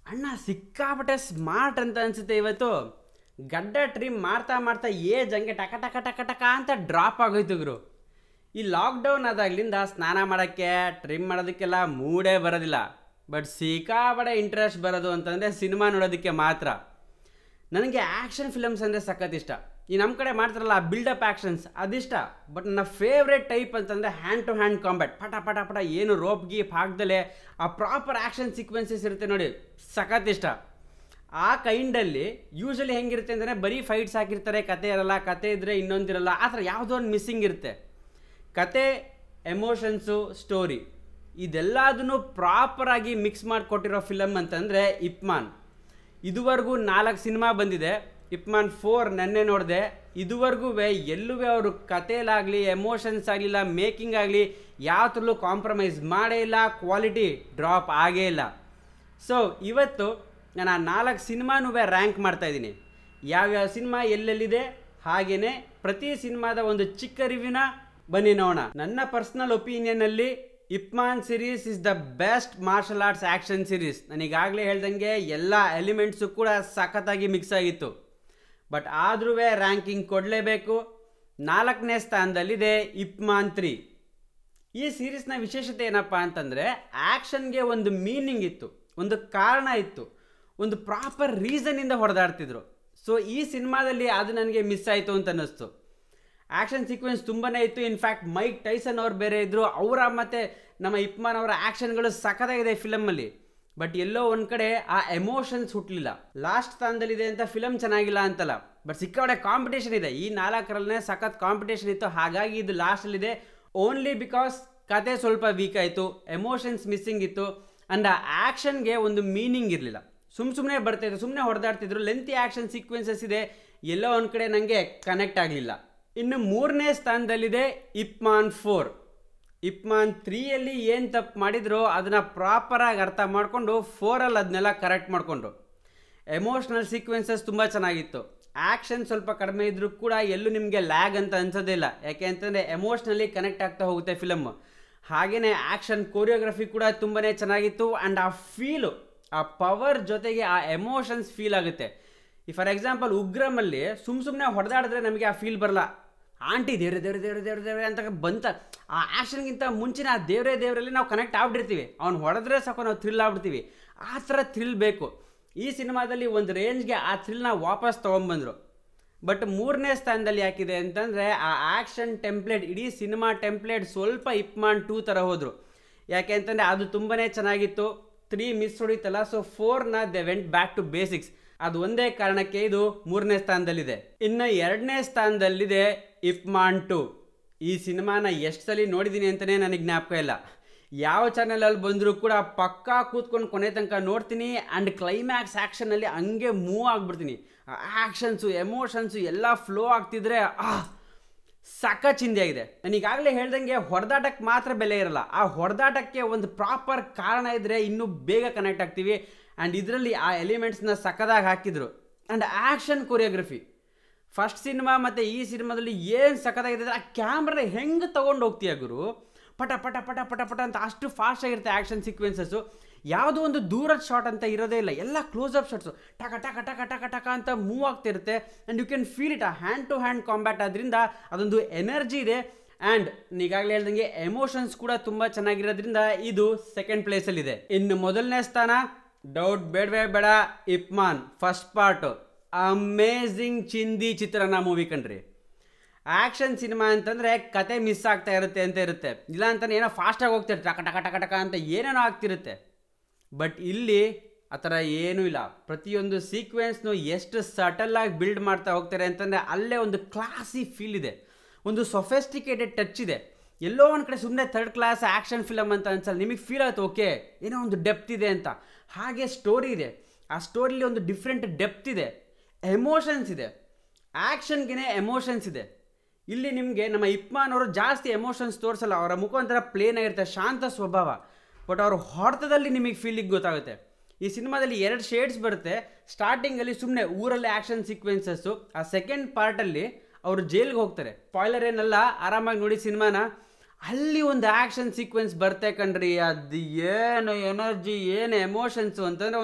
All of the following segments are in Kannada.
ಅಣ್ಣ ಸಿಕ್ಕಾಪಟ್ಟೆ ಸ್ಮಾರ್ಟ್ ಅಂತ ಅನ್ಸುತ್ತೆ ಇವತ್ತು ಗಡ್ಡ ಟ್ರಿಮ್ ಮಾಡ್ತಾ ಮಾಡ್ತಾ ಏಜ್ ಹಂಗೆ ಟಕ ಟಕ ಟಕ ಟಕ ಅಂತ ಡ್ರಾಪ್ ಆಗೋಯ್ತು ಗುರು ಈ ಲಾಕ್ಡೌನ್ ಆದಾಗ್ಲಿಂದ ಸ್ನಾನ ಮಾಡೋಕ್ಕೆ ಟ್ರಿಮ್ ಮಾಡೋದಕ್ಕೆಲ್ಲ ಮೂಡೇ ಬರೋದಿಲ್ಲ ಬಟ್ ಸಿಕ್ಕಾಪಟ್ಟೆ ಇಂಟ್ರೆಸ್ಟ್ ಬರೋದು ಅಂತಂದರೆ ಸಿನಿಮಾ ನೋಡೋದಕ್ಕೆ ಮಾತ್ರ ನನಗೆ ಆ್ಯಕ್ಷನ್ ಫಿಲಮ್ಸ್ ಅಂದರೆ ಸಖತ್ ಇಷ್ಟ ಈ ನಮ್ಮ ಕಡೆ ಮಾಡ್ತಾರಲ್ಲ ಬಿಲ್ಡಪ್ ಆ್ಯಕ್ಷನ್ಸ್ ಅದಿಷ್ಟ ಬಟ್ ನನ್ನ ಫೇವ್ರೆಟ್ ಟೈಪ್ ಅಂತಂದರೆ ಹ್ಯಾಂಡ್ ಟು ಹ್ಯಾಂಡ್ ಕಾಂಬ್ಯಾಟ್ ಪಟ ಪಟ ಪಟ ಏನು ರೋಪ್ ಗೀಪ್ ಹಾಕ್ದಲೆ ಆ ಪ್ರಾಪರ್ ಆ್ಯಕ್ಷನ್ ಸೀಕ್ವೆನ್ಸಸ್ ಇರುತ್ತೆ ನೋಡಿ ಸಖತ್ ಇಷ್ಟ ಆ ಕೈಂಡಲ್ಲಿ ಯೂಶಲಿ ಹೆಂಗಿರುತ್ತೆ ಅಂದರೆ ಬರೀ ಫೈಟ್ಸ್ ಹಾಕಿರ್ತಾರೆ ಕತೆ ಇರಲ್ಲ ಕತೆ ಇದ್ದರೆ ಇನ್ನೊಂದಿರಲ್ಲ ಆ ಥರ ಯಾವುದೋ ಒಂದು ಮಿಸ್ಸಿಂಗ್ ಇರುತ್ತೆ ಕತೆ ಎಮೋಷನ್ಸು ಸ್ಟೋರಿ ಇದೆಲ್ಲದನ್ನು ಪ್ರಾಪರಾಗಿ ಮಿಕ್ಸ್ ಮಾಡಿಕೊಟ್ಟಿರೋ ಫಿಲಮ್ ಅಂತಂದರೆ ಇಪ್ಮಾನ್ ಇದುವರೆಗೂ ನಾಲ್ಕು ಸಿನಿಮಾ ಬಂದಿದೆ ಇಪ್ಮಾನ್ ಫೋರ್ ನೆನ್ನೆ ನೋಡಿದೆ ಇದುವರೆಗೂ ಎಲ್ಲೂ ಅವರು ಕಥೆಲಾಗಲಿ ಎಮೋಷನ್ಸ್ ಆಗಲಿಲ್ಲ ಮೇಕಿಂಗ್ ಆಗಲಿ ಯಾವ ಥರಲ್ಲೂ ಕಾಂಪ್ರಮೈಸ್ ಮಾಡೇ ಇಲ್ಲ ಕ್ವಾಲಿಟಿ ಡ್ರಾಪ್ ಆಗೇ ಇಲ್ಲ ಸೊ ಇವತ್ತು ನಾನು ಆ ನಾಲ್ಕು ಸಿನಿಮಾನೂ ರ್ಯಾಂಕ್ ಮಾಡ್ತಾ ಇದ್ದೀನಿ ಯಾವ್ಯಾವ ಸಿನಿಮಾ ಎಲ್ಲೆಲ್ಲಿದೆ ಹಾಗೆಯೇ ಪ್ರತಿ ಸಿನಿಮಾದ ಒಂದು ಚಿಕ್ಕ ರಿವ್ಯೂನ ಬನ್ನಿ ನೋಡೋಣ ನನ್ನ ಪರ್ಸ್ನಲ್ ಒಪಿನಿಯನಲ್ಲಿ Ip Man series is the best martial arts action series ನನಗಾಗಲೇ ಹೇಳ್ದಂಗೆ ಎಲ್ಲ ಎಲಿಮೆಂಟ್ಸು ಕೂಡ ಸಖತ್ತಾಗಿ ಮಿಕ್ಸ್ ಆಗಿತ್ತು ಬಟ್ ಆದ್ರೂ ರ್ಯಾಂಕಿಂಗ್ ಕೊಡಲೇಬೇಕು ನಾಲ್ಕನೇ ಸ್ಥಾನದಲ್ಲಿದೆ ಇಪ್ಮಾನ್ ತ್ರೀ ಈ ಸೀರೀಸ್ನ ವಿಶೇಷತೆ ಏನಪ್ಪ ಅಂತಂದರೆ ಆ್ಯಕ್ಷನ್ಗೆ ಒಂದು ಮೀನಿಂಗ್ ಇತ್ತು ಒಂದು ಕಾರಣ ಇತ್ತು ಒಂದು ಪ್ರಾಪರ್ ರೀಸನಿಂದ ಹೊಡೆದಾಡ್ತಿದ್ರು ಸೊ ಈ ಸಿನಿಮಾದಲ್ಲಿ ಅದು ನನಗೆ ಮಿಸ್ ಆಯಿತು ಅಂತ ಅನ್ನಿಸ್ತು ಆ್ಯಕ್ಷನ್ ಸೀಕ್ವೆನ್ಸ್ ತುಂಬಾ ಇತ್ತು ಇನ್ಫ್ಯಾಕ್ಟ್ ಮೈಕ್ ಟೈಸನ್ ಅವ್ರು ಬೇರೆ ಇದ್ದರು ಅವರ ಮತ್ತು ನಮ್ಮ ಇಪ್ಮಾನ್ ಅವರ ಆ್ಯಕ್ಷನ್ಗಳು ಸಖತ್ತಾಗಿದೆ ಫಿಲಮಲ್ಲಿ ಬಟ್ ಎಲ್ಲೋ ಒಂದು ಕಡೆ ಆ ಎಮೋಷನ್ಸ್ ಹುಟ್ಟಲಿಲ್ಲ ಲಾಸ್ಟ್ ಸ್ಥಾನದಲ್ಲಿದೆ ಅಂತ ಫಿಲಮ್ ಚೆನ್ನಾಗಿಲ್ಲ ಅಂತಲ್ಲ ಬಟ್ ಸಿಕ್ಕಾಪಟ್ಟೆ ಕಾಂಪಿಟೇಷನ್ ಇದೆ ಈ ನಾಲ್ಕರಲ್ಲೇ ಸಖತ್ ಕಾಂಪಿಟೇಷನ್ ಇತ್ತು ಹಾಗಾಗಿ ಇದು ಲಾಸ್ಟಲ್ಲಿದೆ ಓನ್ಲಿ ಬಿಕಾಸ್ ಕತೆ ಸ್ವಲ್ಪ ವೀಕ್ ಆಯಿತು ಎಮೋಷನ್ಸ್ ಮಿಸ್ಸಿಂಗ್ ಇತ್ತು ಆ್ಯಂಡ್ ಆ ಆ್ಯಕ್ಷನ್ಗೆ ಒಂದು ಮೀನಿಂಗ್ ಇರಲಿಲ್ಲ ಸುಮ್ಮ ಸುಮ್ಮನೆ ಬರ್ತಾಯಿತ್ತು ಸುಮ್ಮನೆ ಹೊಡೆದಾಡ್ತಿದ್ರು ಲೆಂತಿ ಆ್ಯಕ್ಷನ್ ಸೀಕ್ವೆನ್ಸಸ್ ಇದೆ ಎಲ್ಲೋ ಒಂದು ಕಡೆ ನನಗೆ ಕನೆಕ್ಟ್ ಆಗಲಿಲ್ಲ ಇನ್ನು ಮೂರನೇ ಸ್ಥಾನದಲ್ಲಿದೆ ಇಪ್ಮಾನ್ ಫೋರ್ ಇಪ್ಮಾನ್ ತ್ರೀಯಲ್ಲಿ ಏನು ತಪ್ಪು ಮಾಡಿದ್ರೋ ಅದನ್ನು ಪ್ರಾಪರಾಗಿ ಅರ್ಥ ಮಾಡಿಕೊಂಡು ಫೋರಲ್ಲಿ ಅದನ್ನೆಲ್ಲ ಕರೆಕ್ಟ್ ಮಾಡಿಕೊಂಡ್ರು ಎಮೋಷ್ನಲ್ ಸೀಕ್ವೆನ್ಸಸ್ ತುಂಬ ಚೆನ್ನಾಗಿತ್ತು ಆ್ಯಕ್ಷನ್ ಸ್ವಲ್ಪ ಕಡಿಮೆ ಇದ್ದರೂ ಕೂಡ ಎಲ್ಲೂ ನಿಮಗೆ ಲ್ಯಾಗ್ ಅಂತ ಅನ್ಸೋದೇ ಇಲ್ಲ ಯಾಕೆ ಅಂತಂದರೆ ಎಮೋಷ್ನಲಿ ಕನೆಕ್ಟ್ ಆಗ್ತಾ ಹೋಗುತ್ತೆ ಫಿಲಮ್ ಹಾಗೆಯೇ ಆ್ಯಕ್ಷನ್ ಕೊರಿಯೋಗ್ರಫಿ ಕೂಡ ತುಂಬಾ ಚೆನ್ನಾಗಿತ್ತು ಆ್ಯಂಡ್ ಆ ಫೀಲು ಆ ಪವರ್ ಜೊತೆಗೆ ಆ ಎಮೋಷನ್ಸ್ ಫೀಲ್ ಆಗುತ್ತೆ ಈ ಫಾರ್ ಎಕ್ಸಾಂಪಲ್ ಉಗ್ರಮಲ್ಲಿ ಸುಮ್ಮ ಸುಮ್ಮನೆ ಹೊಡೆದಾಡಿದ್ರೆ ನಮಗೆ ಆ ಫೀಲ್ ಬರಲ್ಲ ಆಂಟಿ ದೇವ್ರೆ ದೇವ್ರೆ ದೇವ್ರೆ ದೇವ್ರೆ ದೇವ್ರೆ ಅಂತ ಬಂತ ಆ ಆ್ಯಕ್ಷನ್ಗಿಂತ ಮುಂಚಿನ ಆ ದೇವ್ರೆ ದೇವರಲ್ಲಿ ನಾವು ಕನೆಕ್ಟ್ ಆಗ್ಬಿಟ್ಟಿರ್ತೀವಿ ಅವ್ನು ಹೊಡೆದ್ರೆ ಸಾಕು ನಾವು ಥ್ರಿಲ್ ಆಗ್ಬಿಡ್ತೀವಿ ಆ ಥರ ಥ್ರಿಲ್ ಬೇಕು ಈ ಸಿನಿಮಾದಲ್ಲಿ ಒಂದು ರೇಂಜ್ಗೆ ಆ ಥ್ರಿಲ್ನ ವಾಪಸ್ ತೊಗೊಂಬಂದರು ಬಟ್ ಮೂರನೇ ಸ್ಥಾನದಲ್ಲಿ ಯಾಕಿದೆ ಅಂತಂದರೆ ಆ ಆ್ಯಕ್ಷನ್ ಟೆಂಪ್ಲೇಟ್ ಇಡೀ ಸಿನಿಮಾ ಟೆಂಪ್ಲೇಟ್ ಸ್ವಲ್ಪ ಇಪ್ಮಾನ್ ಟೂ ಥರ ಹೋದರು ಯಾಕೆ ಅಂತಂದರೆ ಅದು ತುಂಬಾ ಚೆನ್ನಾಗಿತ್ತು ತ್ರೀ ಮಿಸ್ ಹೊಡಿತಲ್ಲ ಸೊ ಫೋರ್ನ they went back to basics ಅದು ಒಂದೇ ಕಾರಣಕ್ಕೆ ಇದು ಮೂರನೇ ಸ್ಥಾನದಲ್ಲಿದೆ ಇನ್ನು ಎರಡನೇ ಸ್ಥಾನದಲ್ಲಿದೆ ಇಫ್ಮಾನ್ ಟು ಈ ಸಿನಿಮಾನ ಎಷ್ಟು ಸಲ ನೋಡಿದ್ದೀನಿ ಅಂತಲೇ ನನಗೆ ಜ್ಞಾಪಕ ಇಲ್ಲ ಯಾವ ಚಾನಲಲ್ಲಿ ಬಂದರೂ ಕೂಡ ಪಕ್ಕಾ ಕೂತ್ಕೊಂಡು ಕೊನೆ ತನಕ ನೋಡ್ತೀನಿ ಆ್ಯಂಡ್ ಕ್ಲೈಮ್ಯಾಕ್ಸ್ ಆ್ಯಕ್ಷನಲ್ಲಿ ಹಂಗೆ ಮೂವ್ ಆಗಿಬಿಡ್ತೀನಿ ಆ್ಯಕ್ಷನ್ಸು ಎಮೋಷನ್ಸು ಎಲ್ಲ ಫ್ಲೋ ಆಗ್ತಿದ್ರೆ ಆ ಸಖ ಚಿಂದಿಯಾಗಿದೆ ನನಗಾಗಲೇ ಹೇಳ್ದಂಗೆ ಹೊಡೆದಾಟಕ್ಕೆ ಮಾತ್ರ ಬೆಲೆ ಇರಲ್ಲ ಆ ಹೊಡೆದಾಟಕ್ಕೆ ಒಂದು ಪ್ರಾಪರ್ ಕಾರಣ ಇದ್ದರೆ ಇನ್ನೂ ಬೇಗ ಕನೆಕ್ಟ್ ಆಗ್ತೀವಿ ಆ್ಯಂಡ್ ಇದರಲ್ಲಿ ಆ ಎಲಿಮೆಂಟ್ಸ್ನ ಸಖದಾಗಿ ಹಾಕಿದ್ರು and action choreography first cinema ಮತ್ತು ಈ ಸಿನಿಮಾದಲ್ಲಿ ಏನು ಸಖತ್ತಾಗಿದೆ ಆ ಕ್ಯಾಮ್ರಾ ಹೆಂಗೆ ತೊಗೊಂಡು ಹೋಗ್ತೀಯ ಗುರು ಪಟ ಪಟ ಪಟ ಪಟ ಪಟ ಅಂತ ಅಷ್ಟು ಫಾಸ್ಟ್ ಆಗಿರುತ್ತೆ ಆ್ಯಕ್ಷನ್ ಸೀಕ್ವೆನ್ಸಸ್ಸು ಯಾವುದೋ ಒಂದು ದೂರದ ಶಾಟ್ ಅಂತ ಇರೋದೇ ಇಲ್ಲ ಎಲ್ಲ ಕ್ಲೋಸ್ ಅಪ್ ಶಾಟ್ಸು ಟಕ ಟಕ ಟಕ ಟಕ ಟಕ ಅಂತ ಮೂವ್ ಆಗ್ತಿರುತ್ತೆ and you can feel it ಆ ಹ್ಯಾಂಡ್ ಟು ಹ್ಯಾಂಡ್ ಕಾಂಬ್ಯಾಟ್ ಅದರಿಂದ ಅದೊಂದು ಎನರ್ಜಿ ಇದೆ ಆ್ಯಂಡ್ ಈಗಾಗಲೇ ಹೇಳ್ದಂಗೆ ಎಮೋಷನ್ಸ್ ಕೂಡ ತುಂಬ ಚೆನ್ನಾಗಿರೋದ್ರಿಂದ ಇದು ಸೆಕೆಂಡ್ ಪ್ಲೇಸಲ್ಲಿದೆ ಇನ್ನು ಮೊದಲನೇ ಸ್ಥಾನ ಡೌಟ್ ಬೇಡವೇ ಬೇಡ ಇಪ್ಮಾನ್ ಫಸ್ಟ್ ಪಾರ್ಟು ಅಮೇಝಿಂಗ್ ಚಿಂದಿ ಚಿತ್ರನ ಮೂವಿ ಕಣ್ರಿ ಆ್ಯಕ್ಷನ್ ಸಿನಿಮಾ ಅಂತಂದರೆ ಕತೆ ಮಿಸ್ ಆಗ್ತಾ ಇರುತ್ತೆ ಅಂತ ಇರುತ್ತೆ ಇಲ್ಲ ಅಂತಂದ್ರೆ ಏನೋ ಫಾಸ್ಟಾಗಿ ಹೋಗ್ತಿರುತ್ತೆ ಟಕ ಟಕ ಟಕ ಟಕ ಅಂತ ಏನೇನೋ ಆಗ್ತಿರುತ್ತೆ ಬಟ್ ಇಲ್ಲಿ ಆ ಥರ ಏನೂ ಇಲ್ಲ ಪ್ರತಿಯೊಂದು ಸೀಕ್ವೆನ್ಸ್ನು ಎಷ್ಟು ಸಟಲ್ಲಾಗಿ ಬಿಲ್ಡ್ ಮಾಡ್ತಾ ಹೋಗ್ತಾರೆ ಅಂತಂದರೆ ಅಲ್ಲೇ ಒಂದು ಕ್ಲಾಸಿ ಫೀಲ್ ಇದೆ ಒಂದು ಸೊಫೆಸ್ಟಿಕೇಟೆಡ್ ಟಚ್ ಇದೆ ಎಲ್ಲೋ ಒಂದು ಕಡೆ ಸುಮ್ಮನೆ ಥರ್ಡ್ ಕ್ಲಾಸ್ ಆ್ಯಕ್ಷನ್ ಫಿಲಮ್ ಅಂತ ಅನ್ಸಲ್ಲ ನಿಮಗೆ ಫೀಲ್ ಆಯ್ತು ಓಕೆ ಏನೋ ಒಂದು ಡೆಪ್ತ್ ಇದೆ ಅಂತ ಹಾಗೆ ಸ್ಟೋರಿ ಇದೆ ಆ ಸ್ಟೋರಿಲಿ ಒಂದು ಡಿಫ್ರೆಂಟ್ ಡೆಪ್ತ್ ಇದೆ ಎಮೋಷನ್ಸ್ ಇದೆ ಆ್ಯಕ್ಷನ್ಗೆ ಎಮೋಷನ್ಸ್ ಇದೆ ಇಲ್ಲಿ ನಿಮಗೆ ನಮ್ಮ ಇಪ್ಮಾನ್ ಅವರು ಜಾಸ್ತಿ ಎಮೋಷನ್ಸ್ ತೋರಿಸಲ್ಲ ಅವರ ಮುಖ ಒಂಥರ ಪ್ಲೇನ್ ಆಗಿರುತ್ತೆ ಶಾಂತ ಸ್ವಭಾವ ಬಟ್ ಅವ್ರ ಹೊಡೆತದಲ್ಲಿ ನಿಮಗೆ ಫೀಲಿಂಗ್ ಗೊತ್ತಾಗುತ್ತೆ ಈ ಸಿನಿಮಾದಲ್ಲಿ ಎರಡು ಶೇಡ್ಸ್ ಬರುತ್ತೆ ಸ್ಟಾರ್ಟಿಂಗಲ್ಲಿ ಸುಮ್ಮನೆ ಊರಲ್ಲಿ ಆ್ಯಕ್ಷನ್ ಸೀಕ್ವೆನ್ಸಸ್ಸು ಆ ಸೆಕೆಂಡ್ ಪಾರ್ಟಲ್ಲಿ ಅವರು ಜೈಲ್ಗೆ ಹೋಗ್ತಾರೆ ಪಾಯ್ಲರ್ ಏನಲ್ಲ ಆರಾಮಾಗಿ ನೋಡಿ ಸಿನಿಮಾನ ಅಲ್ಲಿ ಒಂದು ಆ್ಯಕ್ಷನ್ ಸೀಕ್ವೆನ್ಸ್ ಬರ್ತೆ ಕಣ್ರಿ ಅದು ಏನು ಎನರ್ಜಿ ಏನು ಎಮೋಷನ್ಸು ಅಂತಂದರೆ ಒಂದು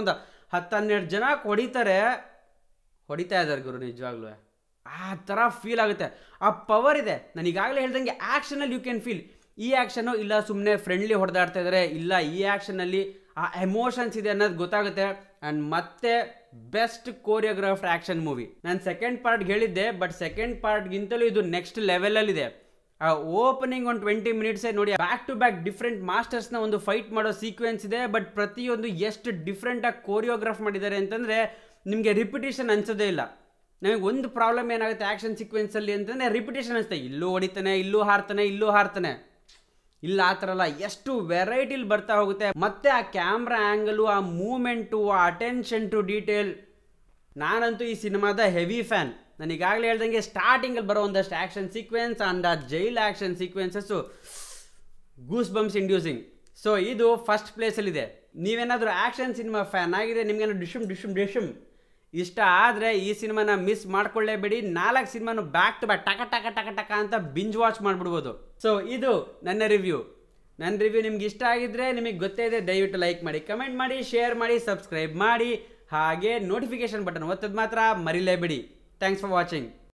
ಹತ್ತು ಹನ್ನೆರಡು ಜನ ಹೊಡಿತಾರೆ ಹೊಡಿತಾ ಇದ್ದಾರೆ ಗುರು ನಿಜವಾಗ್ಲೂ ಆ ಥರ ಫೀಲ್ ಆಗುತ್ತೆ ಆ ಪವರ್ ಇದೆ ನಾನು ಈಗಾಗಲೇ ಹೇಳ್ದಂಗೆ ಆ್ಯಕ್ಷನಲ್ಲಿ ಯು ಕ್ಯಾನ್ ಫೀಲ್ ಈ ಆ್ಯಕ್ಷನು ಇಲ್ಲ ಸುಮ್ಮನೆ ಫ್ರೆಂಡ್ಲಿ ಹೊಡೆದಾಡ್ತಾ ಇದ್ದಾರೆ ಇಲ್ಲ ಈ ಆ್ಯಕ್ಷನಲ್ಲಿ ಆ ಎಮೋಷನ್ಸ್ ಇದೆ ಅನ್ನೋದು ಗೊತ್ತಾಗುತ್ತೆ ಆ್ಯಂಡ್ ಮತ್ತೆ ಬೆಸ್ಟ್ ಕೋರಿಯೋಗ್ರಾಫ್ಡ್ ಆ್ಯಕ್ಷನ್ ಮೂವಿ ನಾನು ಸೆಕೆಂಡ್ ಪಾರ್ಟ್ ಹೇಳಿದ್ದೆ ಬಟ್ ಸೆಕೆಂಡ್ ಪಾರ್ಟ್ಗಿಂತಲೂ ಇದು ನೆಕ್ಸ್ಟ್ ಲೆವೆಲಲ್ಲಿದೆ ಆ ಓಪನಿಂಗ್ ಒಂದು ಟ್ವೆಂಟಿ ಮಿನಿಟ್ಸೇ ನೋಡಿ ಬ್ಯಾಕ್ ಟು ಬ್ಯಾಕ್ ಡಿಫ್ರೆಂಟ್ ಮಾಸ್ಟರ್ಸ್ನ ಒಂದು ಫೈಟ್ ಮಾಡೋ ಸೀಕ್ವೆನ್ಸ್ ಇದೆ ಬಟ್ ಪ್ರತಿಯೊಂದು ಎಷ್ಟು ಡಿಫ್ರೆಂಟಾಗಿ ಕೋರಿಯೋಗ್ರಾಫ್ ಮಾಡಿದ್ದಾರೆ ಅಂತಂದರೆ ನಿಮಗೆ ರಿಪಿಟೇಷನ್ ಅನ್ಸೋದೇ ಇಲ್ಲ ನಮಗೆ ಒಂದು ಪ್ರಾಬ್ಲಮ್ ಏನಾಗುತ್ತೆ ಆ್ಯಕ್ಷನ್ ಸೀಕ್ವೆನ್ಸಲ್ಲಿ ಅಂತಂದರೆ ರಿಪಿಟೇಷನ್ ಅನಿಸುತ್ತೆ ಇಲ್ಲೂ ಹೊಡಿತಾನೆ ಇಲ್ಲೂ ಹಾರ್ತಾನೆ ಇಲ್ಲೂ ಹಾರ್ತಾನೆ ಇಲ್ಲ ಆ ಥರ ಅಲ್ಲ ಎಷ್ಟು ವೆರೈಟಿಲಿ ಬರ್ತಾ ಹೋಗುತ್ತೆ ಮತ್ತೆ ಆ ಕ್ಯಾಮ್ರಾ ಆ್ಯಂಗಲು ಆ ಮೂಮೆಂಟು ಆ ಅಟೆನ್ಷನ್ ಟು ಡೀಟೇಲ್ ನಾನಂತೂ ಈ ಸಿನಿಮಾದ ಹೆವಿ ಫ್ಯಾನ್ ನಾನು ಈಗಾಗಲೇ ಹೇಳ್ದಂಗೆ ಸ್ಟಾರ್ಟಿಂಗಲ್ಲಿ ಬರೋ ಒಂದಷ್ಟು ಆ್ಯಕ್ಷನ್ ಸೀಕ್ವೆನ್ಸ್ ಆ್ಯಂಡ್ ಆ jail action sequences goose bumps inducing so ಇದು ಫಸ್ಟ್ ಪ್ಲೇಸಲ್ಲಿದೆ ನೀವೇನಾದರೂ ಆ್ಯಕ್ಷನ್ ಸಿನಿಮಾ ಫ್ಯಾನ್ ಆಗಿದೆ ನಿಮ್ಗೇನೋ ಡಿಶುಮ್ ಡಿಶುಮ್ ಡಿಶುಮ್ ಇಷ್ಟ ಆದರೆ ಈ ಸಿನಿಮಾನ ಮಿಸ್ ಮಾಡ್ಕೊಳ್ಳೇಬೇಡಿ ನಾಲ್ಕು ಸಿನಿಮಾನು ಬ್ಯಾಕ್ ಟು ಬ್ಯಾಕ್ ಟಕ ಟಕ ಟಕ ಟಕ ಅಂತ ಬಿಂಜ್ ವಾಚ್ ಮಾಡಿಬಿಡ್ಬೋದು ಸೊ ಇದು ನನ್ನ ರಿವ್ಯೂ ನನ್ನ ರಿವ್ಯೂ ನಿಮ್ಗೆ ಇಷ್ಟ ಆಗಿದ್ರೆ ನಿಮಗೆ ಗೊತ್ತೇ ಇದೆ ದಯವಿಟ್ಟು ಲೈಕ್ ಮಾಡಿ ಕಮೆಂಟ್ ಮಾಡಿ ಶೇರ್ ಮಾಡಿ ಸಬ್ಸ್ಕ್ರೈಬ್ ಮಾಡಿ ಹಾಗೆ ನೋಟಿಫಿಕೇಶನ್ ಬಟನ್ ಒತ್ತೋದು ಮಾತ್ರ ಮರಿಲೇಬೇಡಿ ಥ್ಯಾಂಕ್ಸ್ ಫಾರ್ ವಾಚಿಂಗ್